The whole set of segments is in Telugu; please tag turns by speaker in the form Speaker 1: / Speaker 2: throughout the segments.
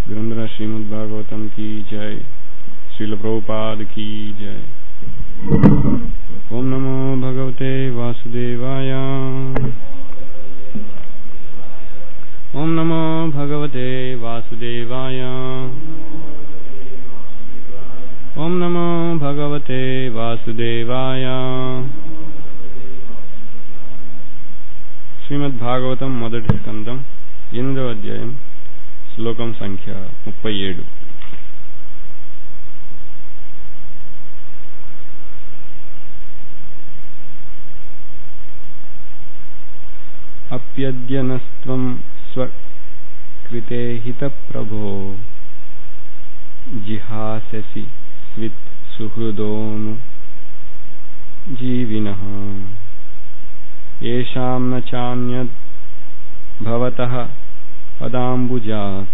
Speaker 1: ग्रंथरा श्रीमद् भागवतम की जय श्रील प्रभुपाद की जय ओम नमो भगवते वासुदेवाय ओम नमो भगवते वासुदेवाय ओम नमो भगवते वासुदेवाय శ్రీమద్భాగవతం మొదటి స్కందం ఎనిమిదవ అధ్యాయం శ్లోకం సంఖ్య ముప్పై ఏడు అప్యద్యనస్త్వం స్వకృతే హితప్రభో జిహాససి స్విత్ సుహృదోను జీవినః येषां न चान्यद् भवतः पदाम्बुजात्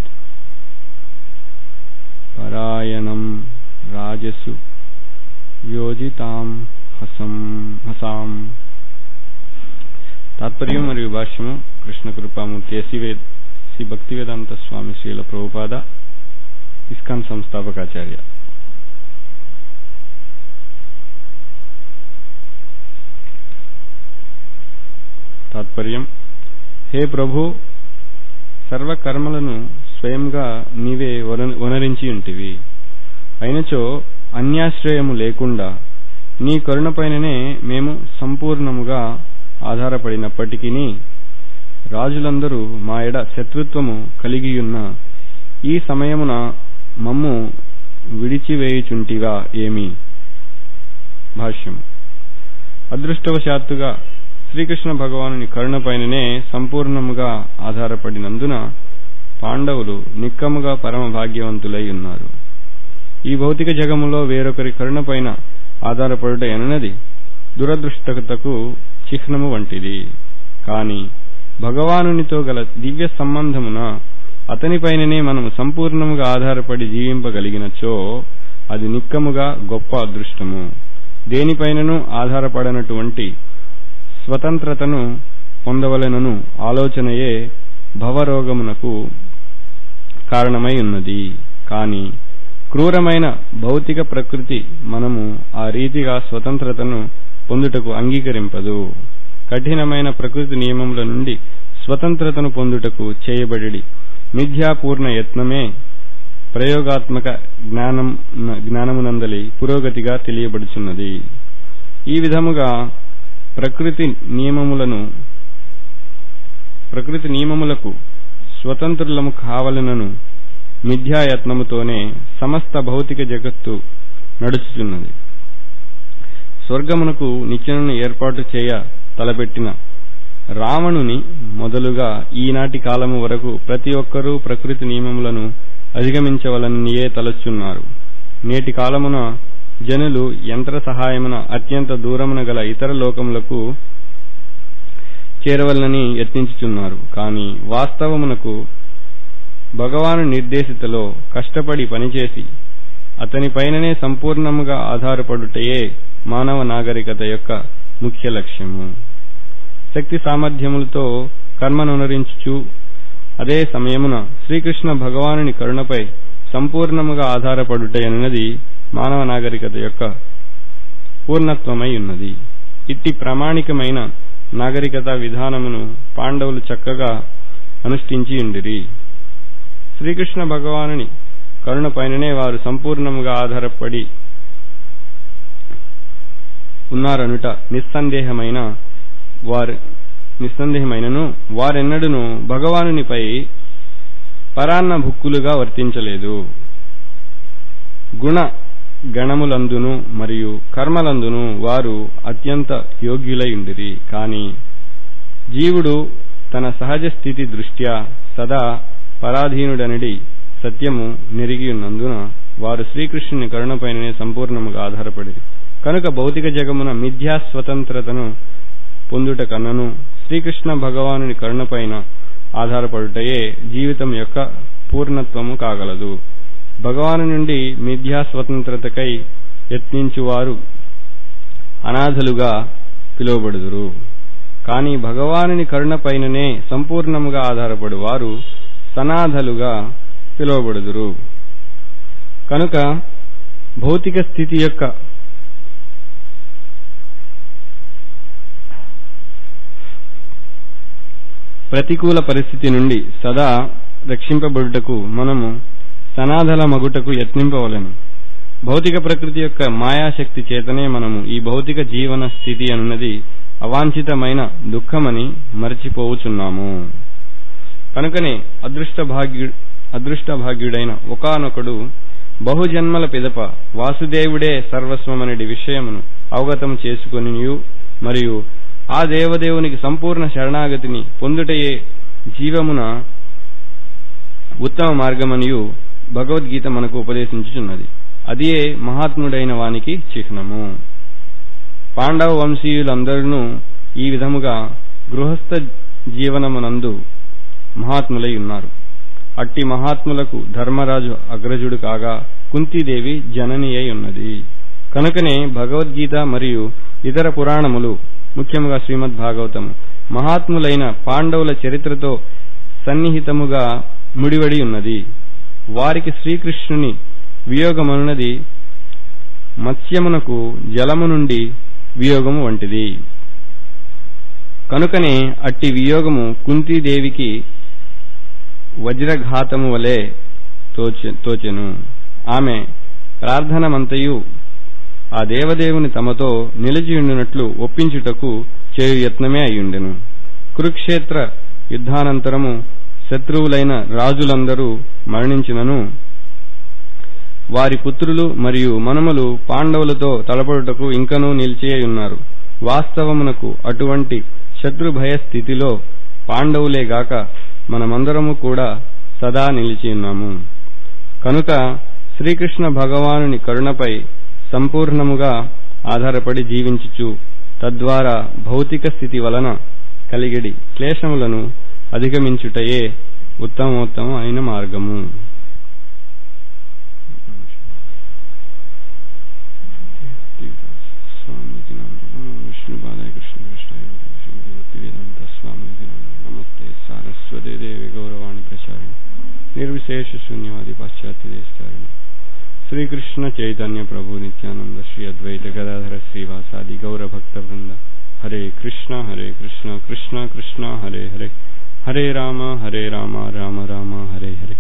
Speaker 1: परायणं राजसु యోజితాం హసం హసాం తాత్పర్యం మరియు భాష్యము కృష్ణ కృపామూర్తి ఎసివేద్ శ్రీ భక్తివేదాంత స్వామి శ్రీల ప్రభుపాద ఇస్కాన్ సంస్థాపకాచార్య తాత్పర్యం హే ప్రభు సర్వకర్మలను స్వయంగా నీవే వన- వనరించి ఉంటివి అయినచో అన్యాశ్రయము లేకుండా నీ కరుణపైననే మేము సంపూర్ణముగా ఆధారపడినప్పటికీ రాజులందరూ మా ఎడ శత్రుత్వము కలిగియున్న ఈ సమయమున మమ్ము విడిచివేయుచుంటివా ఏమి భాష్యం అదృష్టవశాత్తుగా శ్రీకృష్ణ భగవానుని కరుణపైననే సంపూర్ణముగా ఆధారపడినందున పాండవులు నిక్కముగా పరమ భాగ్యవంతులై ఉన్నారు ఈ భౌతిక జగములో వేరొకరి కరుణపైన ఆధారపడుట ఎననది దురదృష్టతకు చిహ్నము వంటిది కాని భగవానునితో గల దివ్య సంబంధమున అతనిపైననే మనము సంపూర్ణముగా ఆధారపడి జీవింపగలిగినచో అది నిక్కముగా గొప్ప అదృష్టము దేనిపైనను ఆధారపడనటువంటి స్వతంత్రతను పొందవలెనను ఆలోచనయే భవరోగమునకు కారణమై ఉన్నది కాని క్రూరమైన భౌతిక ప్రకృతి మనము ఆ రీతిగా స్వతంత్రతను పొందుటకు అంగీకరింపదు కఠినమైన ప్రకృతి నియమముల నుండి స్వతంత్రతను పొందుటకు చేయబడి మిథ్యాపూర్ణ యత్నమే ప్రయోగాత్మక జ్ఞానం జ్ఞానమునందలి పురోగతిగా తెలియబడుచున్నది ఈ విధముగా ప్రకృతి నియమములను ప్రకృతి నియమములకు స్వతంత్రులము కావలనను మిథ్యాయత్నముతోనే సమస్త భౌతిక జగత్తు నడుచుచున్నది స్వర్గమునకు నిత్యను ఏర్పాటు చేయ తలపెట్టిన రావణుని మొదలుగా ఈనాటి కాలము వరకు ప్రతి ఒక్కరూ ప్రకృతి నియమములను అధిగమించవలనియే తలచున్నారు నేటి కాలమున జనులు యంత్ర సహాయమున అత్యంత దూరమున గల ఇతర లోకములకు చేరవలనని యత్నించుచున్నారు కాని వాస్తవమునకు భగవాను నిర్దేశితలో కష్టపడి పనిచేసి అతనిపైననే సంపూర్ణముగా ఆధారపడుటయే మానవ నాగరికత యొక్క ముఖ్య లక్ష్యము శక్తి సామర్థ్యములతో కర్మనునరించుచు అదే సమయమున శ్రీకృష్ణ భగవానుని కరుణపై సంపూర్ణముగా ఆధారపడుటయన్నది మానవ నాగరికత యొక్క పూర్ణత్వమై ఉన్నది ఇట్టి ప్రామాణికమైన నాగరికత విధానమును పాండవులు చక్కగా అనుష్ఠించి ఉండిరి శ్రీకృష్ణ భగవానుని కరుణపైననే వారు సంపూర్ణముగా ఆధారపడి ఉన్నారనుట నిస్సందేహమైన వారు నిస్సందేహమైనను వారెన్నడూను భగవానునిపై పరాన్న భుక్కులుగా వర్తించలేదు గుణ గణములందును మరియు కర్మలందును వారు అత్యంత యోగ్యులై ఉండిరి కాని జీవుడు తన సహజ స్థితి దృష్ట్యా సదా పరాధీనుడనడి సత్యము నెరిగి ఉన్నందున వారు శ్రీకృష్ణుని కరుణపైననే సంపూర్ణముగా ఆధారపడిరి కనుక భౌతిక జగమున మిథ్యా స్వతంత్రతను పొందుట కన్నను శ్రీకృష్ణ భగవానుని కరుణపైన ఆధారపడుటయే జీవితం యొక్క పూర్ణత్వము కాగలదు భగవాను నుండి మిథ్యా స్వతంత్రతకై యత్నించువారు అనాథలుగా పిలువబడుదురు కాని భగవానుని కరుణపైననే సంపూర్ణముగా ఆధారపడు వారు సనాథలుగా పిలువబడుదురు కనుక భౌతిక స్థితి యొక్క ప్రతికూల పరిస్థితి నుండి సదా రక్షింపబడుటకు మనము సనాథల మగుటకు యత్నింపవలెను భౌతిక ప్రకృతి యొక్క మాయాశక్తి చేతనే మనము ఈ భౌతిక జీవన స్థితి అన్నది అవాంఛితమైన దుఃఖమని మరచిపోవుచున్నాము కనుకనే అదృష్ట భాగ్యు అదృష్ట భాగ్యుడైన ఒకనొకడు బహుజన్మల పిదప వాసుదేవుడే సర్వస్వమనడి విషయమును అవగతం చేసుకొనియు మరియు ఆ దేవదేవునికి సంపూర్ణ శరణాగతిని పొందుటయే జీవమున ఉత్తమ మార్గమనియు భగవద్గీత మనకు ఉపదేశించుచున్నది అదియే మహాత్ముడైన వానికి చిహ్నము పాండవ వంశీయులందరూ ఈ విధముగా గృహస్థ జీవనమునందు మహాత్ములై ఉన్నారు అట్టి మహాత్ములకు ధర్మరాజు అగ్రజుడు కాగా కుంతీదేవి జనని అయి ఉన్నది కనుకనే భగవద్గీత మరియు ఇతర పురాణములు ముఖ్యంగా శ్రీమద్ భాగవతము మహాత్ములైన పాండవుల చరిత్రతో సన్నిహితముగా ముడివడి ఉన్నది వారికి శ్రీకృష్ణుని వియోగమనున్నది మత్స్యమునకు జలము నుండి వియోగము వంటిది కనుకనే అట్టి వియోగము కుంతీదేవికి వజ్రఘాతము వలె తోచెను ఆమె ప్రార్థనమంతయు ఆ దేవదేవుని తమతో నిలిచియుండునట్లు ఒప్పించుటకు చేయు యత్నమే అయ్యుండెను కురుక్షేత్ర యుద్ధానంతరము శత్రువులైన రాజులందరూ మరణించినను వారి పుత్రులు మరియు మనుమలు పాండవులతో తలపడుటకు ఇంకనూ నిలిచేయున్నారు వాస్తవమునకు అటువంటి శత్రుభయ స్థితిలో పాండవులేగాక మనమందరము కూడా సదా నిలిచియున్నాము కనుక శ్రీకృష్ణ భగవానుని కరుణపై సంపూర్ణముగా ఆధారపడి జీవించుచు తద్వారా భౌతిక స్థితి వలన కలిగిడి క్లేశములను అధిగమించుటయే ఉత్తమోత్తమ అయిన మార్గము విష్ణుపాదాయ కృష్ణ కృష్ణాయ వేదాంత స్వామి నమస్తే సారస్వతి దేవి గౌరవాణి ప్రచారిణి నిర్విశేష శూన్యవాది పాశ్చాత్య దేశారిణి శ్రీకృష్ణ చైతన్య ప్రభు నిత్యానంద శ్రీ అద్వైత గదాధర శ్రీవాసాది గౌర భక్త వృంద హరే కృష్ణ హరే కృష్ణ కృష్ణ కృష్ణ హరే హరే హరే రామ హరే రామ రామ రామ హరే హరే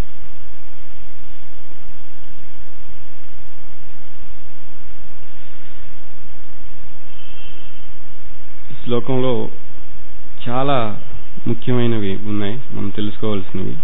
Speaker 1: ఈ శ్లోకంలో చాలా ముఖ్యమైనవి ఉన్నాయి మనం తెలుసుకోవాల్సినవి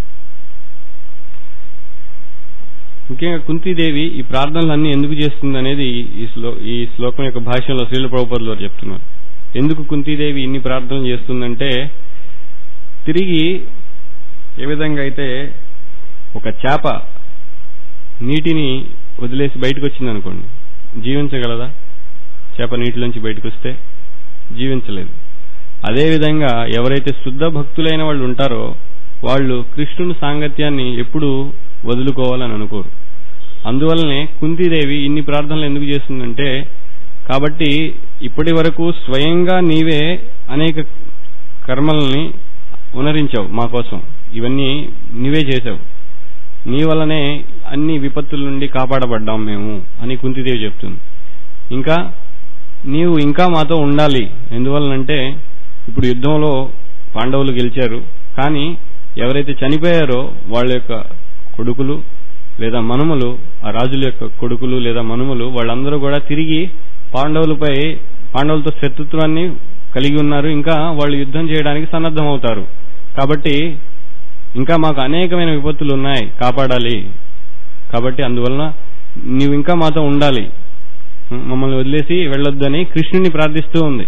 Speaker 1: ముఖ్యంగా కుంతీదేవి ఈ ప్రార్థనలన్నీ ఎందుకు చేస్తుంది అనేది ఈ శ్లో ఈ శ్లోకం యొక్క భాషలో శ్రీల ప్రభుపదులు వారు చెప్తున్నారు ఎందుకు కుంతీదేవి ఇన్ని ప్రార్థనలు చేస్తుందంటే తిరిగి ఏ విధంగా అయితే ఒక చేప నీటిని వదిలేసి బయటకు వచ్చింది అనుకోండి జీవించగలదా చేప నీటిలోంచి బయటకు వస్తే జీవించలేదు అదేవిధంగా ఎవరైతే శుద్ధ భక్తులైన వాళ్ళు ఉంటారో వాళ్ళు కృష్ణుని సాంగత్యాన్ని ఎప్పుడూ వదులుకోవాలని అనుకోరు అందువల్లనే కుంతీదేవి ఇన్ని ప్రార్థనలు ఎందుకు చేస్తుందంటే కాబట్టి ఇప్పటి వరకు స్వయంగా నీవే అనేక కర్మల్ని ఉనరించావు మా కోసం ఇవన్నీ నీవే చేసావు నీ వల్లనే అన్ని విపత్తుల నుండి కాపాడబడ్డాం మేము అని కుంతిదేవి చెప్తుంది ఇంకా నీవు ఇంకా మాతో ఉండాలి ఎందువలనంటే ఇప్పుడు యుద్ధంలో పాండవులు గెలిచారు కానీ ఎవరైతే చనిపోయారో వాళ్ళ యొక్క కొడుకులు లేదా మనుమలు ఆ రాజుల యొక్క కొడుకులు లేదా మనుమలు వాళ్ళందరూ కూడా తిరిగి పాండవులపై పాండవులతో శత్రుత్వాన్ని కలిగి ఉన్నారు ఇంకా వాళ్ళు యుద్ధం చేయడానికి సన్నద్ధమవుతారు కాబట్టి ఇంకా మాకు అనేకమైన విపత్తులు ఉన్నాయి కాపాడాలి కాబట్టి అందువలన నీవు ఇంకా మాతో ఉండాలి మమ్మల్ని వదిలేసి వెళ్ళొద్దని కృష్ణుని ప్రార్థిస్తూ ఉంది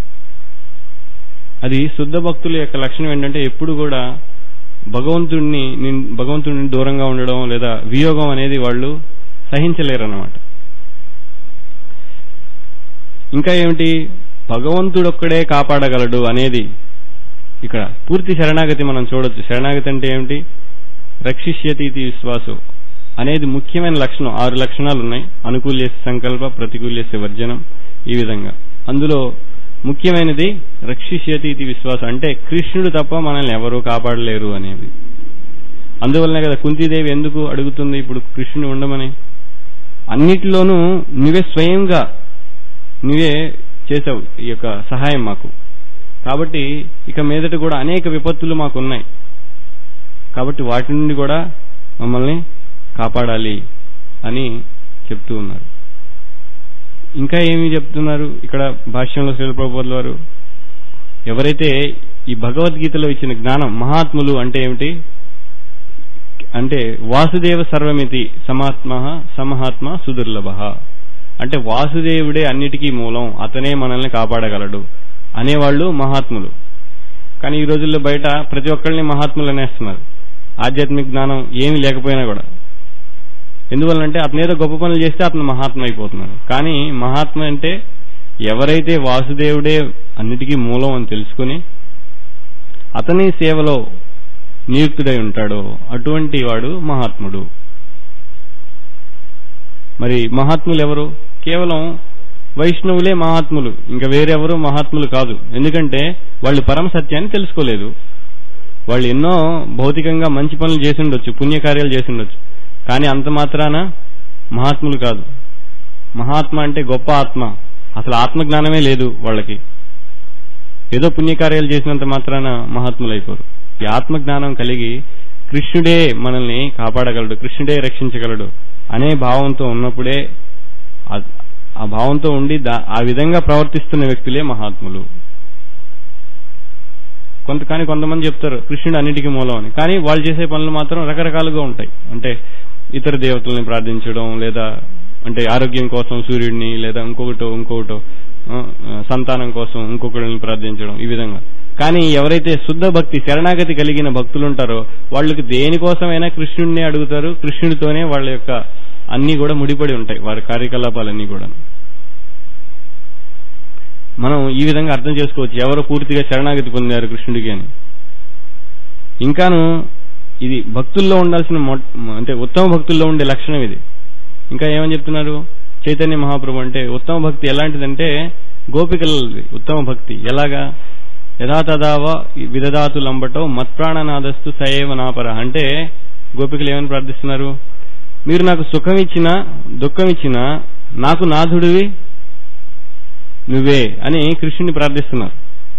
Speaker 1: అది శుద్ధ భక్తుల యొక్క లక్షణం ఏంటంటే ఎప్పుడు కూడా భగవంతుడిని భగవంతుడిని దూరంగా ఉండడం లేదా వియోగం అనేది వాళ్ళు సహించలేరన్నమాట ఇంకా ఏమిటి భగవంతుడొక్కడే కాపాడగలడు అనేది ఇక్కడ పూర్తి శరణాగతి మనం చూడొచ్చు శరణాగతి అంటే ఏమిటి రక్షిష్యతి ఇది విశ్వాసం అనేది ముఖ్యమైన లక్షణం ఆరు లక్షణాలు ఉన్నాయి అనుకూల్యస్య సంకల్ప ప్రతికూల్యస్య వర్జనం ఈ విధంగా అందులో ముఖ్యమైనది రక్షిష్యతి ఇది విశ్వాసం అంటే కృష్ణుడు తప్ప మనల్ని ఎవరూ కాపాడలేరు అనేది అందువల్లనే కదా కుంతీదేవి ఎందుకు అడుగుతుంది ఇప్పుడు కృష్ణుని ఉండమని అన్నిటిలోనూ నువ్వే స్వయంగా నువ్వే చేసావు ఈ యొక్క సహాయం మాకు కాబట్టి ఇక మీదట కూడా అనేక విపత్తులు మాకు ఉన్నాయి కాబట్టి వాటి నుండి కూడా మమ్మల్ని కాపాడాలి అని చెప్తూ ఉన్నారు ఇంకా ఏమి చెప్తున్నారు ఇక్కడ భాష్యంలో శ్రీలప్రభుత్వ వారు ఎవరైతే ఈ భగవద్గీతలో ఇచ్చిన జ్ఞానం మహాత్ములు అంటే ఏమిటి అంటే వాసుదేవ సర్వమితి సమాత్మ సమహాత్మ సుదుర్లభ అంటే వాసుదేవుడే అన్నిటికీ మూలం అతనే మనల్ని కాపాడగలడు అనేవాళ్ళు మహాత్ములు కానీ ఈ రోజుల్లో బయట ప్రతి ఒక్కళ్ళని మహాత్ములు అనేస్తున్నారు ఆధ్యాత్మిక జ్ఞానం ఏమీ లేకపోయినా కూడా ఎందువల్లంటే అతను ఏదో గొప్ప పనులు చేస్తే అతను మహాత్మ అయిపోతున్నాడు కానీ మహాత్మ అంటే ఎవరైతే వాసుదేవుడే అన్నిటికీ మూలం అని తెలుసుకుని అతని సేవలో నియుక్తుడై ఉంటాడో అటువంటి వాడు మహాత్ముడు మరి మహాత్ములు ఎవరు కేవలం వైష్ణవులే మహాత్ములు ఇంకా వేరెవరు మహాత్ములు కాదు ఎందుకంటే వాళ్ళు పరమ సత్యాన్ని తెలుసుకోలేదు వాళ్ళు ఎన్నో భౌతికంగా మంచి పనులు చేసి ఉండొచ్చు పుణ్యకార్యాలు చేసి ఉండొచ్చు కానీ అంత మాత్రాన మహాత్ములు కాదు మహాత్మ అంటే గొప్ప ఆత్మ అసలు ఆత్మజ్ఞానమే లేదు వాళ్ళకి ఏదో పుణ్యకార్యాలు చేసినంత మాత్రాన మహాత్ములు అయిపోరు ఈ ఆత్మజ్ఞానం కలిగి కృష్ణుడే మనల్ని కాపాడగలడు కృష్ణుడే రక్షించగలడు అనే భావంతో ఉన్నప్పుడే ఆ- ఆ భావంతో ఉండి దా- ఆ విధంగా ప్రవర్తిస్తున్న వ్యక్తులే మహాత్ములు కొంత కానీ కొంతమంది చెప్తారు కృష్ణుడు అన్నిటికీ మూలం అని కానీ వాళ్ళు చేసే పనులు మాత్రం రకరకాలుగా ఉంటాయి అంటే ఇతర దేవతల్ని ప్రార్థించడం లేదా అంటే ఆరోగ్యం కోసం సూర్యుడిని లేదా ఇంకొకటో ఇంకొకటో ఆ, సంతానం కోసం ఇంకొకరిని ప్రార్థించడం ఈ విధంగా కానీ ఎవరైతే శుద్ధ భక్తి శరణాగతి కలిగిన భక్తులు ఉంటారో వాళ్ళకి దేనికోసమైనా కృష్ణుడిని అడుగుతారు కృష్ణుడితోనే వాళ్ళ యొక్క అన్ని కూడా ముడిపడి ఉంటాయి వారి కార్యకలాపాలన్నీ కూడా మనం ఈ విధంగా అర్థం చేసుకోవచ్చు ఎవరు పూర్తిగా శరణాగతి పొందారు కృష్ణుడికి అని ఇంకాను ఇది భక్తుల్లో ఉండాల్సిన మొట్- అంటే ఉత్తమ భక్తుల్లో ఉండే లక్షణం ఇది ఇంకా ఏమని చెప్తున్నారు చైతన్య మహాప్రభు అంటే ఉత్తమ భక్తి ఎలాంటిదంటే గోపికలది ఉత్తమ భక్తి ఎలాగా యథాతథావ విదదాతు లంబటో మత్ప్రాణనాదస్తు సయేవ నాపర అంటే గోపికలు ఏమని ప్రార్థిస్తున్నారు మీరు నాకు సుఖం ఇచ్చినా దుఃఖం ఇచ్చినా నాకు నాథుడివి నువ్వే అని కృష్ణుని ప్రార్థిస్తున్నారు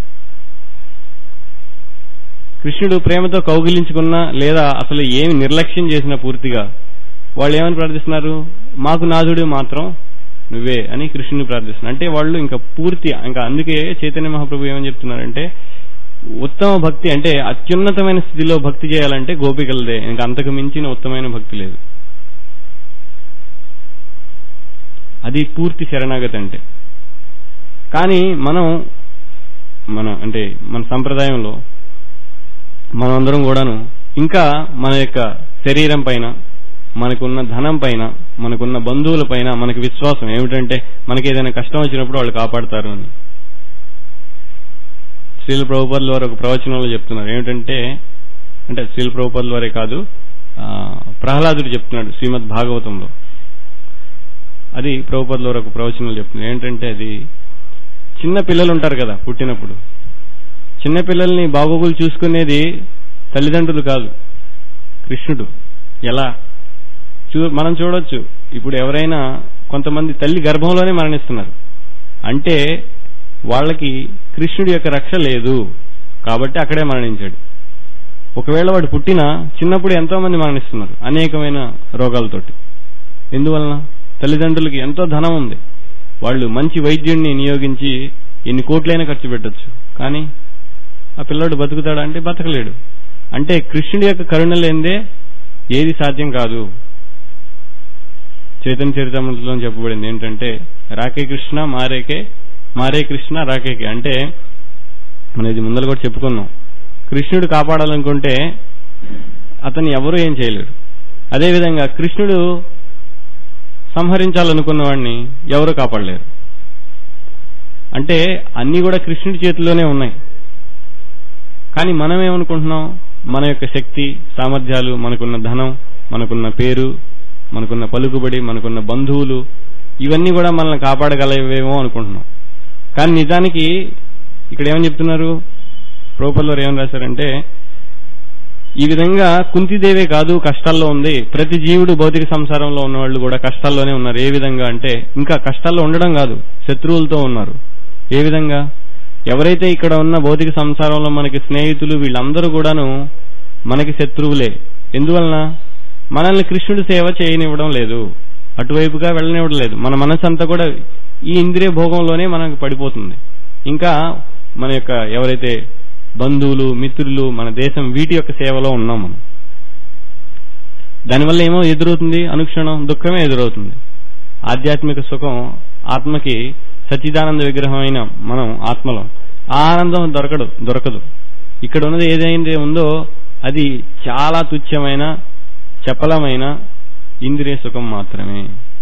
Speaker 1: కృష్ణుడు ప్రేమతో కౌగిలించుకున్నా లేదా అసలు ఏమి నిర్లక్ష్యం చేసినా పూర్తిగా వాళ్ళు ఏమని ప్రార్థిస్తున్నారు మాకు నాథుడు మాత్రం నువ్వే అని కృష్ణుని ప్రార్థిస్తున్నారు అంటే వాళ్ళు ఇంకా పూర్తి ఇంకా అందుకే చైతన్య మహాప్రభు ఏమని చెప్తున్నారంటే ఉత్తమ భక్తి అంటే అత్యున్నతమైన స్థితిలో భక్తి చేయాలంటే గోపికలదే ఇంకా అంతకు మించిన ఉత్తమైన భక్తి లేదు అది పూర్తి శరణాగతి అంటే కానీ మనం మన అంటే మన సంప్రదాయంలో మనమందరం కూడాను ఇంకా మన యొక్క శరీరం పైన మనకున్న ధనం పైన మనకున్న బంధువుల పైన మనకి విశ్వాసం ఏమిటంటే మనకి ఏదైనా కష్టం వచ్చినప్పుడు వాళ్ళు కాపాడతారు అని శ్రీల ప్రభుపదుల వారు ఒక ప్రవచనంలో చెప్తున్నారు ఏమిటంటే అంటే శ్రీల ప్రభుపదుల వారే కాదు ఆ, ప్రహ్లాదుడు చెప్తున్నాడు శ్రీమద్ భాగవతంలో అది ప్రభుపదుల వారు ఒక ప్రవచనంలో చెప్తున్నారు ఏంటంటే అది చిన్న పిల్లలు ఉంటారు కదా పుట్టినప్పుడు చిన్న పిల్లల్ని బాగోగులు చూసుకునేది తల్లిదండ్రులు కాదు కృష్ణుడు ఎలా చూ మనం చూడొచ్చు ఇప్పుడు ఎవరైనా కొంతమంది తల్లి గర్భంలోనే మరణిస్తున్నారు అంటే వాళ్ళకి కృష్ణుడి యొక్క రక్ష లేదు కాబట్టి అక్కడే మరణించాడు ఒకవేళ వాడు పుట్టినా చిన్నప్పుడు ఎంతో మంది మరణిస్తున్నారు అనేకమైన రోగాలతోటి ఎందువలన తల్లిదండ్రులకి ఎంతో ధనం ఉంది వాళ్ళు మంచి వైద్యుడిని నియోగించి ఎన్ని కోట్లైనా ఖర్చు పెట్టొచ్చు కానీ ఆ పిల్లాడు బతుకుతాడా అంటే బతకలేడు అంటే కృష్ణుడి యొక్క కరుణ లేనిదే ఏది సాధ్యం కాదు చైతన్య చరితమృతంలో చెప్పబడింది ఏంటంటే రాకే కృష్ణ మారేకే మారే కృష్ణ రాకేకే అంటే మనం ఇది ముందర కూడా చెప్పుకున్నాం కృష్ణుడు కాపాడాలనుకుంటే అతను ఎవరు ఏం చేయలేరు అదేవిధంగా కృష్ణుడు సంహరించాలనుకున్న వాడిని ఎవరు కాపాడలేరు అంటే అన్ని కూడా కృష్ణుడి చేతిలోనే ఉన్నాయి కానీ మనం ఏమనుకుంటున్నాం మన యొక్క శక్తి సామర్థ్యాలు మనకున్న ధనం మనకున్న పేరు మనకున్న పలుకుబడి మనకున్న బంధువులు ఇవన్నీ కూడా మనల్ని కాపాడగలవేమో అనుకుంటున్నాం కానీ నిజానికి ఇక్కడ ఏమని చెప్తున్నారు ప్రోపల్లో ఏమని రాశారంటే ఈ విధంగా కుంతిదేవే కాదు కష్టాల్లో ఉంది ప్రతి జీవుడు భౌతిక సంసారంలో ఉన్న వాళ్ళు కూడా కష్టాల్లోనే ఉన్నారు ఏ విధంగా అంటే ఇంకా కష్టాల్లో ఉండడం కాదు శత్రువులతో ఉన్నారు ఏ విధంగా ఎవరైతే ఇక్కడ ఉన్న భౌతిక సంసారంలో మనకి స్నేహితులు వీళ్ళందరూ కూడాను మనకి శత్రువులే ఎందువలన మనల్ని కృష్ణుడి సేవ చేయనివ్వడం లేదు అటువైపుగా వెళ్ళనివ్వడం లేదు మన మనసు అంతా కూడా ఈ ఇంద్రియ భోగంలోనే మనకు పడిపోతుంది ఇంకా మన యొక్క ఎవరైతే బంధువులు మిత్రులు మన దేశం వీటి యొక్క సేవలో ఉన్నాం మనం దానివల్ల ఏమో ఎదురవుతుంది అనుక్షణం దుఃఖమే ఎదురవుతుంది ఆధ్యాత్మిక సుఖం ఆత్మకి సచ్చిదానంద విగ్రహమైన మనం ఆత్మలో ఆ ఆనందం దొరకదు దొరకదు ఇక్కడ ఉన్నది ఏదైతే ఉందో అది చాలా తుచ్చమైన చపలమైన ఇంద్రియ సుఖం మాత్రమే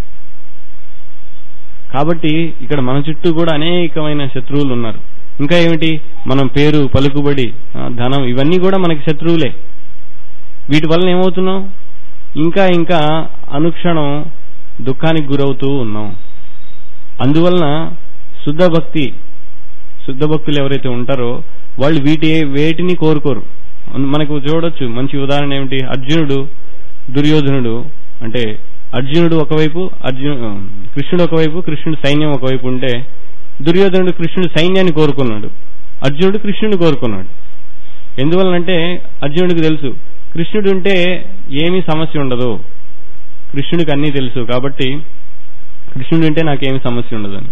Speaker 1: కాబట్టి ఇక్కడ మన చుట్టూ కూడా అనేకమైన శత్రువులు ఉన్నారు ఇంకా ఏమిటి మనం పేరు పలుకుబడి ఆ, ధనం ఇవన్నీ కూడా మనకి శత్రువులే వీటి వలన ఏమవుతున్నాం ఇంకా ఇంకా అనుక్షణం దుఃఖానికి గురవుతూ ఉన్నాం అందువలన శుద్ధ భక్తి శుద్ధ భక్తులు ఎవరైతే ఉంటారో వాళ్ళు వీటి వేటిని కోరుకోరు అన్- మనకు చూడొచ్చు మంచి ఉదాహరణ ఏమిటి అర్జునుడు దుర్యోధనుడు అంటే అర్జునుడు ఒకవైపు అర్జును కృష్ణుడు ఒకవైపు కృష్ణుడు సైన్యం ఒకవైపు ఉంటే దుర్యోధనుడు కృష్ణుడు సైన్యాన్ని కోరుకున్నాడు అర్జునుడు కృష్ణుడిని కోరుకున్నాడు ఎందువలనంటే అర్జునుడికి తెలుసు కృష్ణుడు ఉంటే ఏమీ సమస్య ఉండదు కృష్ణుడికి అన్నీ తెలుసు కాబట్టి కృష్ణుడు ఉంటే నాకేమీ సమస్య ఉండదని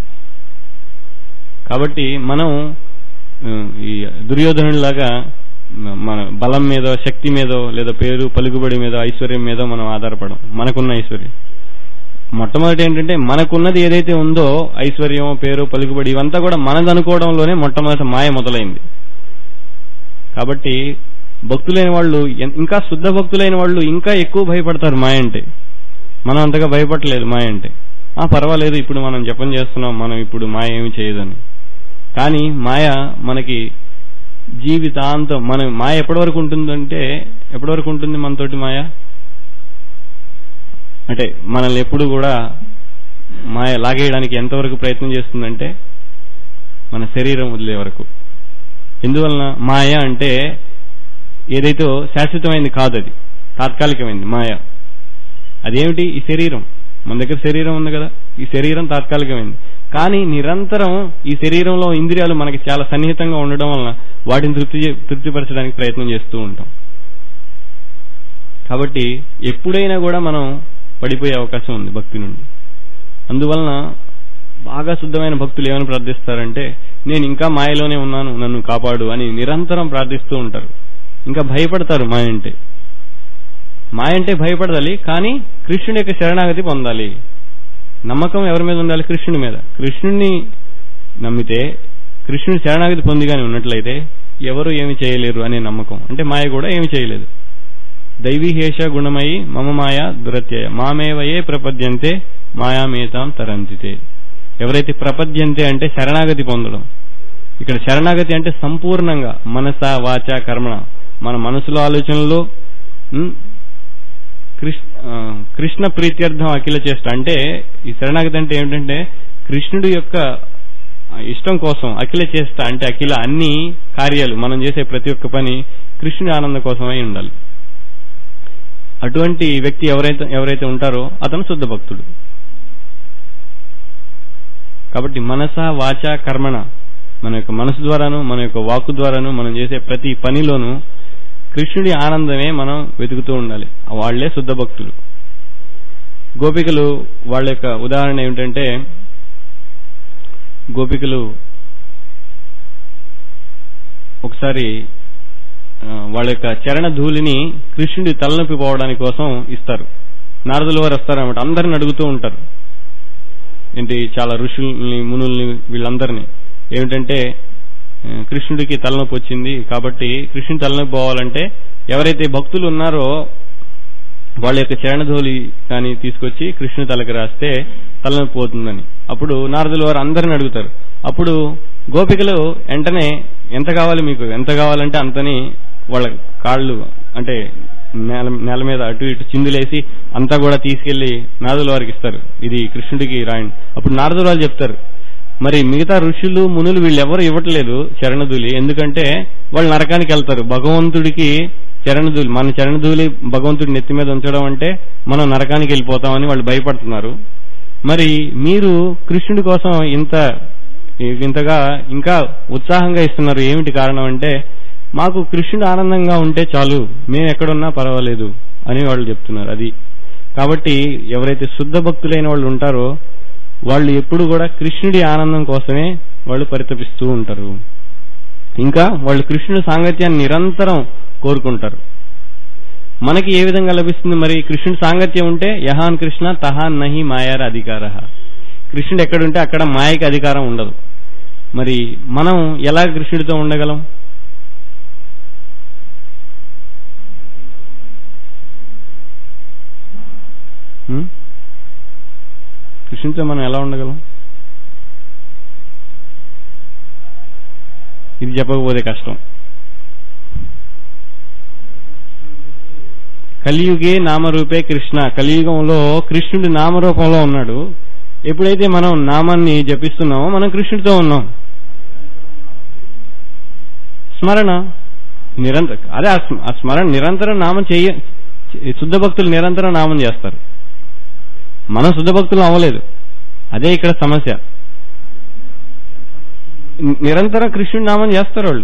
Speaker 1: కాబట్టి మనం ఉమ్, ఈ దుర్యోధనుడిలాగా మ- మన బలం మీద శక్తి మీదో లేదా పేరు పలుకుబడి మీద ఐశ్వర్యం మీద మనం ఆధారపడం మనకున్న ఐశ్వర్యం మొట్టమొదటి ఏంటంటే మనకున్నది ఏదైతే ఉందో ఐశ్వర్యం పేరు పలుకుబడి ఇవంతా కూడా మనది అనుకోవడంలోనే మొట్టమొదటి మాయ మొదలైంది కాబట్టి భక్తులైన వాళ్ళు ఎన్- ఇంకా శుద్ధ భక్తులైన వాళ్ళు ఇంకా ఎక్కువ భయపడతారు మాయ అంటే మనం అంతగా భయపడలేదు మాయ అంటే ఆ పర్వాలేదు ఇప్పుడు మనం జపం చేస్తున్నాం మనం ఇప్పుడు మాయ ఏమి చేయదని కానీ మాయ మనకి జీవితాంతం మన మాయ ఎప్పటి వరకు ఉంటుందంటే ఎప్పటి వరకు ఉంటుంది మనతోటి మాయ అంటే మనల్ని ఎప్పుడు కూడా మాయ లాగేయడానికి ఎంతవరకు ప్రయత్నం చేస్తుందంటే మన శరీరం వదిలే వరకు ఎందువలన మాయ అంటే ఏదైతే శాశ్వతమైంది కాదు అది తాత్కాలికమైంది మాయ అదేమిటి ఈ శరీరం మన దగ్గర శరీరం ఉంది కదా ఈ శరీరం తాత్కాలికమైంది కానీ నిరంతరం ఈ శరీరంలో ఇంద్రియాలు మనకి చాలా సన్నిహితంగా ఉండడం వలన వాటిని తృప్తి చే- తృప్తిపరచడానికి ప్రయత్నం చేస్తూ ఉంటాం కాబట్టి ఎప్పుడైనా కూడా మనం పడిపోయే అవకాశం ఉంది భక్తి నుండి అందువలన బాగా శుద్ధమైన భక్తులు ఏమని ప్రార్థిస్తారంటే నేను ఇంకా మాయలోనే ఉన్నాను నన్ను కాపాడు అని నిరంతరం ప్రార్థిస్తూ ఉంటారు ఇంకా భయపడతారు మాయ అంటే మాయ అంటే భయపడాలి కానీ కృష్ణుడి యొక్క శరణాగతి పొందాలి నమ్మకం ఎవరి మీద ఉండాలి కృష్ణుడి మీద కృష్ణుడిని నమ్మితే కృష్ణుడి శరణాగతి పొందిగానే ఉన్నట్లయితే ఎవరు ఏమి చేయలేరు అనే నమ్మకం అంటే మాయ కూడా ఏమి చేయలేదు దైవీహేష గుణమయి మమ మాయ దురత్యయ మామేవయే ప్రపద్యంతే మాయామేతాం తరంతితే ఎవరైతే ప్రపద్యంతే అంటే శరణాగతి పొందడం ఇక్కడ శరణాగతి అంటే సంపూర్ణంగా మనస వాచ కర్మణ మన మనసులో ఆలోచనలో ఉమ్, కృష్ణ ఆ, కృష్ణ ప్రీత్యర్థం అఖిల చేష్ట అంటే ఈ శరణాగతి అంటే ఏమిటంటే కృష్ణుడి యొక్క ఇష్టం కోసం అఖిల చేష్ట అంటే అఖిల అన్ని కార్యాలు మనం చేసే ప్రతి ఒక్క పని కృష్ణుడి ఆనందం కోసమై ఉండాలి అటువంటి వ్యక్తి ఎవరైతే ఎవరైతే ఉంటారో అతను శుద్ధ భక్తుడు కాబట్టి మనస వాచ కర్మణ మన యొక్క మనసు ద్వారాను మన యొక్క వాక్కు ద్వారాను మనం చేసే ప్రతి పనిలోనూ కృష్ణుడి ఆనందమే మనం వెతుకుతూ ఉండాలి వాళ్లే శుద్ధ భక్తులు గోపికలు వాళ్ళ యొక్క ఉదాహరణ ఏమిటంటే గోపికలు ఒకసారి ఆ, వాళ్ళ యొక్క చరణ ధూళిని కృష్ణుడి తలనొప్పి పోవడానికి కోసం ఇస్తారు నారదుల వారు వస్తారన్నమాట అందరిని అడుగుతూ ఉంటారు ఏంటి చాలా ఋషుల్ని మునుల్ని వీళ్ళందరినీ ఏమిటంటే ఆ, కృష్ణుడికి తలనొప్పి వచ్చింది కాబట్టి కృష్ణుడి తలనొప్పి పోవాలంటే ఎవరైతే భక్తులు ఉన్నారో వాళ్ళ యొక్క చరణధోలి కానీ తీసుకొచ్చి కృష్ణుడి తలకి రాస్తే తలనొప్పి పోతుందని అప్పుడు నారదుల వారు అందరిని అడుగుతారు అప్పుడు గోపికలు వెంటనే ఎంత కావాలి మీకు ఎంత కావాలంటే అంతని వాళ్ళ కాళ్ళు అంటే నేల నేల మీద అటు ఇటు చిందులేసి అంతా కూడా తీసుకెళ్లి నారదుల వారికి ఇస్తారు ఇది కృష్ణుడికి రాయండి అప్పుడు నారదుల వారు చెప్తారు మరి మిగతా ఋషులు మునులు వీళ్ళు ఎవరు ఇవ్వట్లేదు చరణధూలి ఎందుకంటే వాళ్ళు నరకానికి వెళ్తారు భగవంతుడికి చరణధూలి మన చరణధూలి భగవంతుడి నెత్తి మీద ఉంచడం అంటే మనం నరకానికి వెళ్ళిపోతామని వాళ్ళు భయపడుతున్నారు మరి మీరు కృష్ణుడి కోసం ఇంత ఇంతగా ఇంకా ఉత్సాహంగా ఇస్తున్నారు ఏమిటి కారణం అంటే మాకు కృష్ణుడు ఆనందంగా ఉంటే చాలు మేము ఎక్కడున్నా పర్వాలేదు అని వాళ్ళు చెప్తున్నారు అది కాబట్టి ఎవరైతే శుద్ధ భక్తులైన వాళ్ళు ఉంటారో వాళ్ళు ఎప్పుడు కూడా కృష్ణుడి ఆనందం కోసమే వాళ్ళు పరితపిస్తూ ఉంటారు ఇంకా వాళ్ళు కృష్ణుడి సాంగత్యాన్ని నిరంతరం కోరుకుంటారు మనకి ఏ విధంగా లభిస్తుంది మరి కృష్ణుడి సాంగత్యం ఉంటే యహాన్ కృష్ణ తహాన్ నహి మాయార అధికార కృష్ణుడు ఎక్కడుంటే అక్కడ మాయకి అధికారం ఉండదు మరి మనం ఎలా కృష్ణుడితో ఉండగలం హ్మ్? కృష్ణుడితో మనం ఎలా ఉండగలం ఇది చెప్పకపోతే కష్టం కలియుగే నామరూపే కృష్ణ కలియుగంలో కృష్ణుడి నామరూపంలో ఉన్నాడు ఎప్పుడైతే మనం నామాన్ని జపిస్తున్నామో మనం కృష్ణుడితో ఉన్నాం స్మరణ నిరంతర అదే ఆ స్మ- ఆ స్మరణ నిరంతరం నామం చెయ్య శుద్ధ భక్తులు నిరంతరం నామం చేస్తారు మనం శుద్ధ భక్తులు అవ్వలేదు అదే ఇక్కడ సమస్య ని- నిరంతరం కృష్ణుడి నామం చేస్తారు వాళ్ళు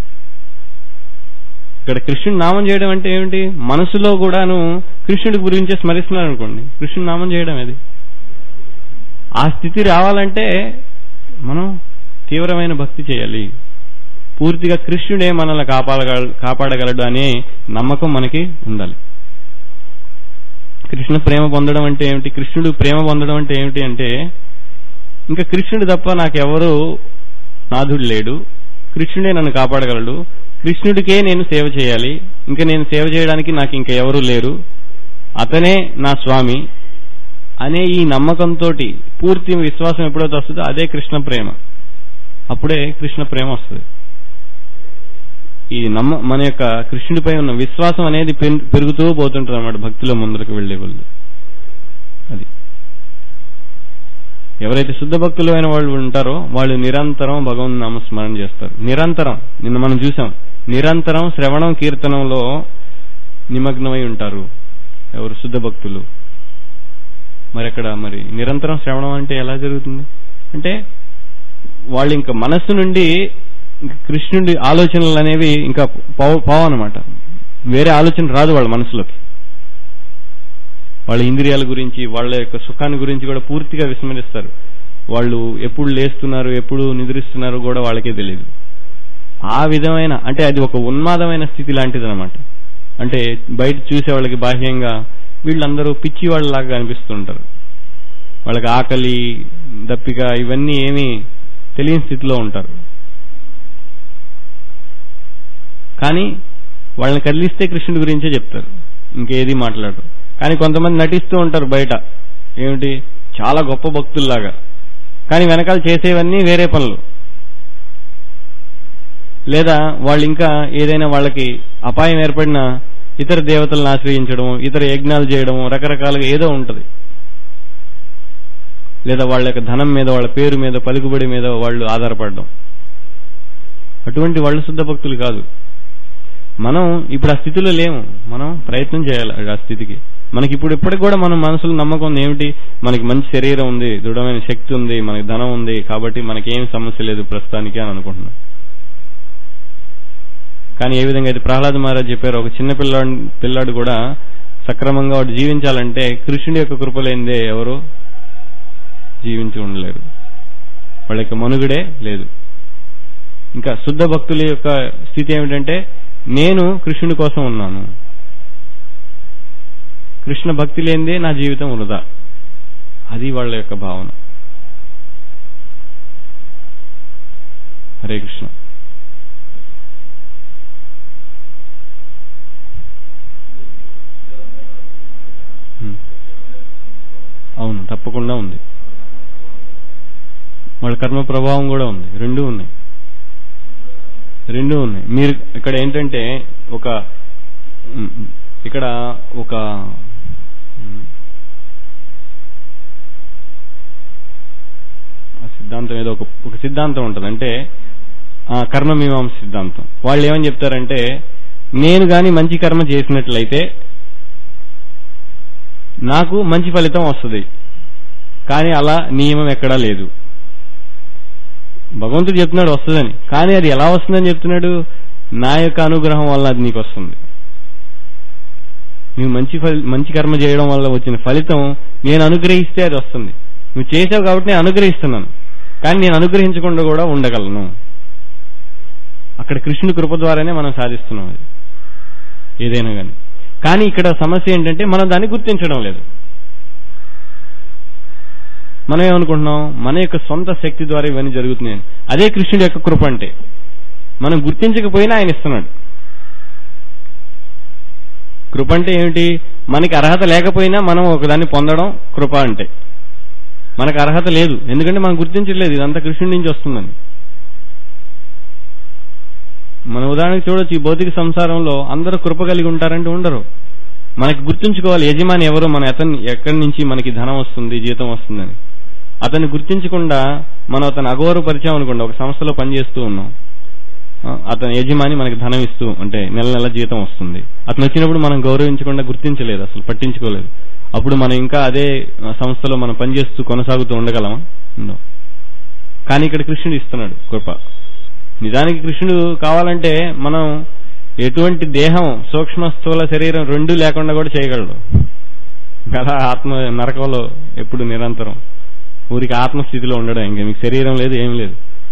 Speaker 1: ఇక్కడ కృష్ణుడి నామం చేయడం అంటే ఏమిటి మనసులో కూడాను కృష్ణుడి గురించే స్మరిస్తున్నారు అనుకోండి కృష్ణుడి నామం చేయడం అది ఆ స్థితి రావాలంటే మనం తీవ్రమైన భక్తి చేయాలి పూర్తిగా కృష్ణుడే మనల్ని కాపాడగల కాపాడగలడు అనే నమ్మకం మనకి ఉండాలి కృష్ణ ప్రేమ పొందడం అంటే ఏమిటి కృష్ణుడు ప్రేమ పొందడం అంటే ఏమిటి అంటే ఇంకా కృష్ణుడు తప్ప నాకెవరు నాథుడు లేడు కృష్ణుడే నన్ను కాపాడగలడు కృష్ణుడికే నేను సేవ చేయాలి ఇంకా నేను సేవ చేయడానికి నాకు ఇంకా ఎవరు లేరు అతనే నా స్వామి అనే ఈ నమ్మకంతో పూర్తి విశ్వాసం ఎప్పుడైతే వస్తుందో అదే కృష్ణ ప్రేమ అప్పుడే కృష్ణ ప్రేమ వస్తుంది ఈ నమ్మ మన యొక్క కృష్ణుడిపై ఉన్న విశ్వాసం అనేది పెన్- పెరుగుతూ పోతుంటుంది అన్నమాట భక్తిలో ముందరకు వెళ్లే వాళ్ళు అది ఎవరైతే శుద్ధ భక్తులు అయిన వాళ్ళు ఉంటారో వాళ్ళు నిరంతరం భగవంతు నామస్మరణ చేస్తారు నిరంతరం నిన్న మనం చూసాం నిరంతరం శ్రవణం కీర్తనంలో నిమగ్నమై ఉంటారు ఎవరు శుద్ధ భక్తులు మరి అక్కడ మరి నిరంతరం శ్రవణం అంటే ఎలా జరుగుతుంది అంటే వాళ్ళు ఇంకా మనస్సు నుండి ఇంకా కృష్ణుడి ఆలోచనలు అనేవి ఇంకా పోవు అనమాట వేరే ఆలోచన రాదు వాళ్ళ మనసులోకి వాళ్ళ ఇంద్రియాల గురించి వాళ్ళ యొక్క సుఖాన్ని గురించి కూడా పూర్తిగా విస్మరిస్తారు వాళ్ళు ఎప్పుడు లేస్తున్నారు ఎప్పుడు నిద్రిస్తున్నారు కూడా వాళ్ళకే తెలియదు ఆ విధమైన అంటే అది ఒక ఉన్మాదమైన స్థితి లాంటిది అనమాట అంటే బయట చూసే వాళ్ళకి బాహ్యంగా వీళ్ళందరూ పిచ్చి వాళ్ళలాగా అనిపిస్తుంటారు వాళ్ళకి ఆకలి దప్పిక ఇవన్నీ ఏమీ తెలియని స్థితిలో ఉంటారు కానీ వాళ్ళని కదిలిస్తే కృష్ణుడి గురించే చెప్తారు ఇంకేది మాట్లాడరు కానీ కొంతమంది నటిస్తూ ఉంటారు బయట ఏమిటి చాలా గొప్ప భక్తుల్లాగా కానీ వెనకాల చేసేవన్నీ వేరే పనులు లేదా వాళ్ళు ఇంకా ఏదైనా వాళ్ళకి అపాయం ఏర్పడిన ఇతర దేవతలను ఆశ్రయించడం ఇతర యజ్ఞాలు చేయడం రకరకాలుగా ఏదో ఉంటది లేదా వాళ్ళ యొక్క ధనం మీద వాళ్ళ పేరు మీద పలుకుబడి మీద వాళ్ళు ఆధారపడడం అటువంటి వాళ్ళు శుద్ధ భక్తులు కాదు మనం ఇప్పుడు ఆ స్థితిలో లేము మనం ప్రయత్నం చేయాలి ఆ స్థితికి మనకి ఇప్పుడు ఇప్పటికి కూడా మన మనసులో నమ్మకం ఉంది ఏమిటి మనకి మంచి శరీరం ఉంది దృఢమైన శక్తి ఉంది మనకి ధనం ఉంది కాబట్టి మనకేం సమస్య లేదు ప్రస్తుతానికి అని అనుకుంటున్నాం కానీ ఏ విధంగా అయితే ప్రహ్లాద్ మహారాజ్ చెప్పారు ఒక చిన్న పిల్లాడు పిల్లాడు కూడా సక్రమంగా వాడు జీవించాలంటే కృష్ణుడి యొక్క కృపలేందే ఎవరు జీవించి ఉండలేరు వాళ్ళ యొక్క మనుగుడే లేదు ఇంకా శుద్ధ భక్తుల యొక్క స్థితి ఏమిటంటే నేను కృష్ణుడి కోసం ఉన్నాను కృష్ణ భక్తి లేనిదే నా జీవితం వృధా అది వాళ్ళ యొక్క భావన హరే కృష్ణ హ్మ్. అవును తప్పకుండా ఉంది వాళ్ళ కర్మ ప్రభావం కూడా ఉంది రెండు ఉన్నాయి రెండు ఉన్నాయి మీరు ఇక్కడ ఏంటంటే ఒక ఉమ్, ఇక్కడ ఒక ఉమ్, ఆ సిద్ధ సిద్ధాంతం ఏదో ఒక ఒక సిద్ధాంతం ఉంటుంది అంటే ఆ, కర్మమీమాంస సిద్ధాంతం వాళ్ళు ఏమని చెప్తారంటే నేను గాని మంచి కర్మ చేసినట్లయితే నాకు మంచి ఫలితం వస్తుంది కానీ అలా నియమం ఎక్కడా లేదు భగవంతుడు చెప్తున్నాడు వస్తుందని కానీ అది ఎలా వస్తుందని చెప్తున్నాడు నా యొక్క అనుగ్రహం వల్ల అది నీకు వస్తుంది నువ్వు మంచి ఫలి మంచి కర్మ చేయడం వల్ల వచ్చిన ఫలితం నేను అనుగ్రహిస్తే అది వస్తుంది నువ్వు చేసావు కాబట్టి నేను అనుగ్రహిస్తున్నాను కానీ నేను అనుగ్రహించకుండా కూడా ఉండగలను అక్కడ కృష్ణుడి కృప ద్వారానే మనం సాధిస్తున్నాం అది ఏదైనా కానీ కానీ ఇక్కడ సమస్య ఏంటంటే మనం దాన్ని గుర్తించడం లేదు మనం ఏమనుకుంటున్నాం మన యొక్క సొంత శక్తి ద్వారా ఇవన్నీ జరుగుతున్నాయి అదే కృష్ణుడి యొక్క కృప అంటే మనం గుర్తించకపోయినా ఆయన ఇస్తున్నాడు కృప అంటే ఏమిటి మనకి అర్హత లేకపోయినా మనం ఒకదాన్ని పొందడం కృప అంటే మనకు అర్హత లేదు ఎందుకంటే మనం గుర్తించట్లేదు ఇదంతా కృష్ణుడి నుంచి వస్తుందని మన ఉదాహరణకు చూడొచ్చు ఈ భౌతిక సంసారంలో అందరూ కృప కలిగి ఉంటారంటే ఉండరు మనకి గుర్తుంచుకోవాలి యజమాని ఎవరు మన అతన్ని ఎక్కడి నుంచి మనకి ధనం వస్తుంది జీతం వస్తుందని అతన్ని గుర్తించకుండా మనం అతను అగౌరవపరిచాం అనుకోండి ఒక సంస్థలో పనిచేస్తూ ఉన్నాం ఆ, అతని యజమాని మనకి ధనం ఇస్తూ అంటే నెల నెల జీతం వస్తుంది అతను వచ్చినప్పుడు మనం గౌరవించకుండా గుర్తించలేదు అసలు పట్టించుకోలేదు అప్పుడు మనం ఇంకా అదే ఆ, సంస్థలో మనం పనిచేస్తూ కొనసాగుతూ ఉండగలమా ఉండవు కానీ ఇక్కడ కృష్ణుడు ఇస్తున్నాడు కృప నిజానికి కృష్ణుడు కావాలంటే మనం ఎటువంటి దేహం సూక్ష్మ స్థూల శరీరం రెండు లేకుండా కూడా చేయగలడు కదా ఆత్మ నరకంలో ఎప్పుడు నిరంతరం ఊరికి ఆత్మస్థితిలో ఉండడం ఇంకా మీకు శరీరం లేదు ఏం లేదు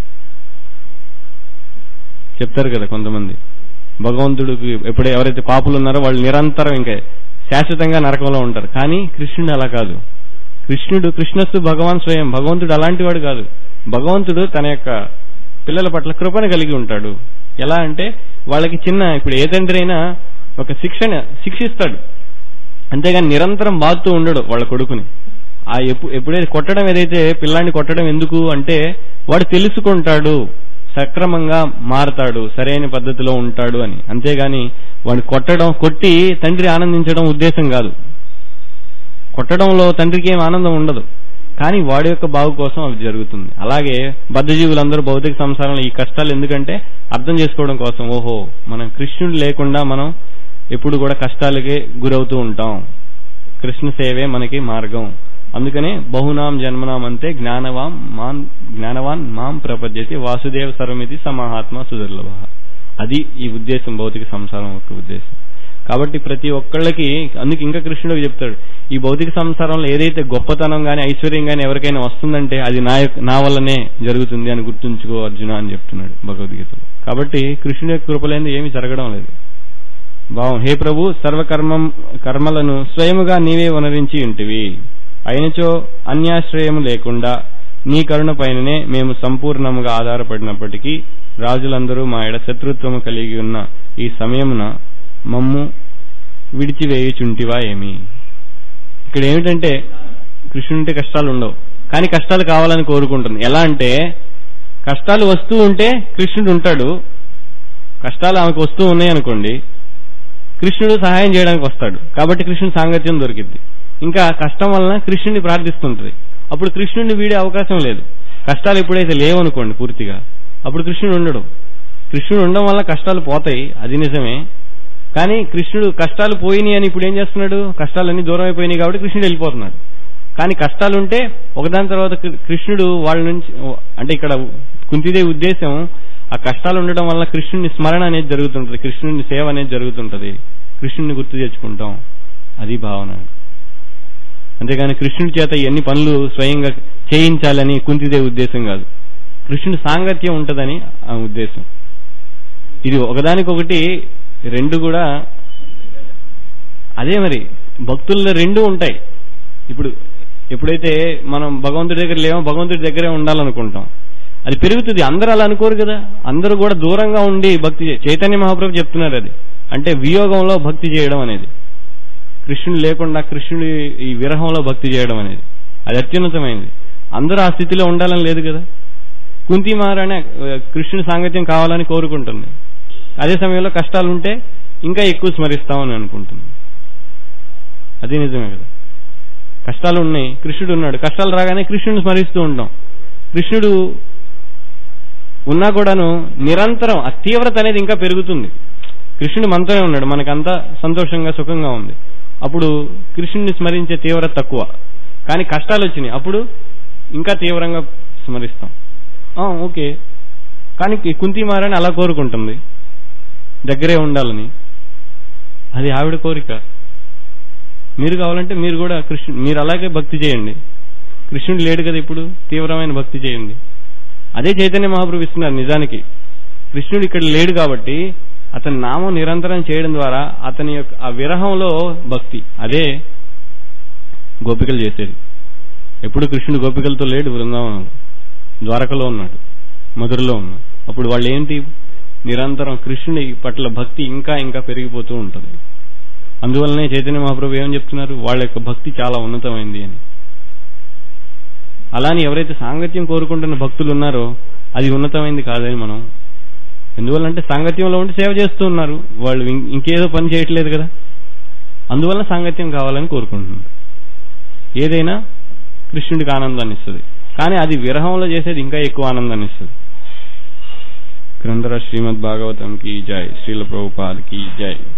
Speaker 1: చెప్తారు కదా కొంతమంది భగవంతుడికి ఎప్పుడు ఎవరైతే పాపులు ఉన్నారో వాళ్ళు నిరంతరం ఇంకా శాశ్వతంగా నరకంలో ఉంటారు కానీ కృష్ణుడు అలా కాదు కృష్ణుడు కృష్ణస్తు భగవాన్ స్వయం భగవంతుడు అలాంటి వాడు కాదు భగవంతుడు తన యొక్క పిల్లల పట్ల కృపను కలిగి ఉంటాడు ఎలా అంటే వాళ్ళకి చిన్న ఇప్పుడు ఏ తండ్రి అయినా ఒక శిక్షణ శిక్షిస్తాడు అంతేగాని నిరంతరం బాగుతూ ఉండడు వాళ్ళ కొడుకుని ఆ ఎప్పు ఎప్పుడైతే కొట్టడం ఏదైతే పిల్లాన్ని కొట్టడం ఎందుకు అంటే వాడు తెలుసుకుంటాడు సక్రమంగా మారతాడు సరైన పద్ధతిలో ఉంటాడు అని అంతేగాని వాడిని కొట్టడం కొట్టి తండ్రి ఆనందించడం ఉద్దేశం కాదు కొట్టడంలో తండ్రికి ఏం ఆనందం ఉండదు కానీ వాడి యొక్క బాగు కోసం అది జరుగుతుంది అలాగే బద్ధజీవులందరూ భౌతిక సంసారంలో ఈ కష్టాలు ఎందుకంటే అర్థం చేసుకోవడం కోసం ఓహో మనం కృష్ణుడు లేకుండా మనం ఎప్పుడు కూడా కష్టాలకే గురవుతూ ఉంటాం కృష్ణ సేవే మనకి మార్గం అందుకనే బహునాం జన్మనాం అంతే జ్ఞానవాం మాన్ జ్ఞానవాన్ మాం ప్రపద్యతి వాసుదేవ సర్వమితి సమహాత్మ సుదుర్లభ అది ఈ ఉద్దేశం భౌతిక సంసారం యొక్క ఉద్దేశం కాబట్టి ప్రతి ఒక్కళ్ళకి అందుకు ఇంకా కృష్ణుడు చెప్తాడు ఈ భౌతిక సంసారంలో ఏదైతే గొప్పతనం గాని ఐశ్వర్యం గాని ఎవరికైనా వస్తుందంటే అది నా యొక్క- నా వల్లనే జరుగుతుంది అని గుర్తుంచుకో అర్జున అని చెప్తున్నాడు భగవద్గీతలో కాబట్టి కృష్ణుడి యొక్క కృపలేంది ఏమీ జరగడం లేదు భావం హే ప్రభు సర్వకర్మం కర్మలను స్వయముగా నీవే వనరించి ఉంటివి అయినచో అన్యాశ్రయము లేకుండా నీ కరుణ పైననే మేము సంపూర్ణముగా ఆధారపడినప్పటికీ రాజులందరూ మా ఎడ శత్రుత్వము కలిగి ఉన్న ఈ సమయమున మమ్ము విడిచివేయుచుంటివా ఏమి ఇక్కడ ఏమిటంటే కృష్ణుంటే కష్టాలు ఉండవు కానీ కష్టాలు కావాలని కోరుకుంటుంది ఎలా అంటే కష్టాలు వస్తూ ఉంటే కృష్ణుడు ఉంటాడు కష్టాలు ఆమెకు వస్తూ ఉన్నాయి అనుకోండి కృష్ణుడు సహాయం చేయడానికి వస్తాడు కాబట్టి కృష్ణుడి సాంగత్యం దొరికింది ఇంకా కష్టం వలన కృష్ణుడిని ప్రార్థిస్తుంటది అప్పుడు కృష్ణుడిని వీడే అవకాశం లేదు కష్టాలు ఎప్పుడైతే లేవనుకోండి పూర్తిగా అప్పుడు కృష్ణుడు ఉండడు కృష్ణుడు ఉండడం వల్ల కష్టాలు పోతాయి అది నిజమే కానీ కృష్ణుడు కష్టాలు పోయినాయి అని ఇప్పుడు ఏం చేస్తున్నాడు కష్టాలన్నీ దూరం అయిపోయినాయి కాబట్టి కృష్ణుడు వెళ్ళిపోతున్నాడు కానీ కష్టాలు ఉంటే ఒకదాని తర్వాత కృ- కృష్ణుడు వాళ్ళ నుంచి అంటే ఇక్కడ కుంతిదేవి ఉద్దేశం ఆ కష్టాలు ఉండడం వల్ల కృష్ణుని స్మరణ అనేది జరుగుతుంటది కృష్ణుని సేవ అనేది జరుగుతుంటది కృష్ణుని గుర్తు తెచ్చుకుంటాం అది భావన అంతేగాని కృష్ణుడి చేత ఎన్ని పనులు స్వయంగా చేయించాలని కుంతిదేవి ఉద్దేశం కాదు కృష్ణుడి సాంగత్యం ఉంటదని ఆ ఉద్దేశం ఇది ఒకదానికొకటి రెండు కూడా అదే మరి భక్తుల్లో రెండు ఉంటాయి ఇప్పుడు ఎప్పుడైతే మనం భగవంతుడి దగ్గర లేమో భగవంతుడి దగ్గరే ఉండాలనుకుంటాం అది పెరుగుతుంది అందరూ అలా అనుకోరు కదా అందరూ కూడా దూరంగా ఉండి భక్తి చే- చైతన్య మహాప్రభు చెప్తున్నారు అది అంటే వియోగంలో భక్తి చేయడం అనేది కృష్ణుడు లేకుండా కృష్ణుడి ఈ విరహంలో భక్తి చేయడం అనేది అది అత్యున్నతమైనది అందరూ ఆ స్థితిలో ఉండాలని లేదు కదా కుంతి మహారాణి ఆ, కృష్ణుడి సాంగత్యం కావాలని కోరుకుంటుంది అదే సమయంలో కష్టాలు ఉంటే ఇంకా ఎక్కువ స్మరిస్తామని అనుకుంటుంది అది నిజమే కదా కష్టాలు ఉన్నాయి కృష్ణుడు ఉన్నాడు కష్టాలు రాగానే కృష్ణుడిని స్మరిస్తూ ఉంటాం కృష్ణుడు ఉన్నా కూడాను నిరంతరం ఆ తీవ్రత అనేది ఇంకా పెరుగుతుంది కృష్ణుడు మనతోనే ఉన్నాడు మనకంతా సంతోషంగా సుఖంగా ఉంది అప్పుడు కృష్ణుడిని స్మరించే తీవ్రత తక్కువ కానీ కష్టాలు వచ్చినాయి అప్పుడు ఇంకా తీవ్రంగా స్మరిస్తాం ఆ, ఓకే కానీ ఈ కుంతిమారని అలా కోరుకుంటుంది దగ్గరే ఉండాలని అది ఆవిడ కోరిక మీరు కావాలంటే మీరు కూడా కృష్ణుడు మీరు అలాగే భక్తి చేయండి కృష్ణుడు లేడు కదా ఇప్పుడు తీవ్రమైన భక్తి చేయండి అదే చైతన్య మహాప్రభు ఇస్తున్నారు నిజానికి కృష్ణుడు ఇక్కడ లేడు కాబట్టి అతని నామం నిరంతరం చేయడం ద్వారా అతని యొక్క ఆ విరహంలో భక్తి అదే గోపికలు చేసేది ఎప్పుడు కృష్ణుడు గోపికలతో లేడు బృందావనంలో ద్వారకలో ఉన్నాడు మధురలో ఉన్నాడు అప్పుడు వాళ్ళు ఏంటి నిరంతరం కృష్ణుడి పట్ల భక్తి ఇంకా ఇంకా పెరిగిపోతూ ఉంటుంది అందువల్లనే చైతన్య మహాప్రభు ఏమని చెప్తున్నారు వాళ్ళ యొక్క భక్తి చాలా ఉన్నతమైంది అని అలాని ఎవరైతే సాంగత్యం కోరుకుంటున్న భక్తులు ఉన్నారో అది ఉన్నతమైంది కాదని మనం ఎందువల్లంటే సాంగత్యంలో ఉండి సేవ చేస్తూ ఉన్నారు వాళ్ళు ఇం- ఇంకేదో పని చేయట్లేదు కదా అందువల్ల సాంగత్యం కావాలని కోరుకుంటున్నారు ఏదైనా కృష్ణుడికి ఆనందాన్ని ఇస్తుంది కానీ అది విరహంలో చేసేది ఇంకా ఎక్కువ ఆనందాన్ని ఇస్తుంది గ్రంథర శ్రీమద్ భాగవతం కి జై శ్రీల ప్రభుపాద్ కి జై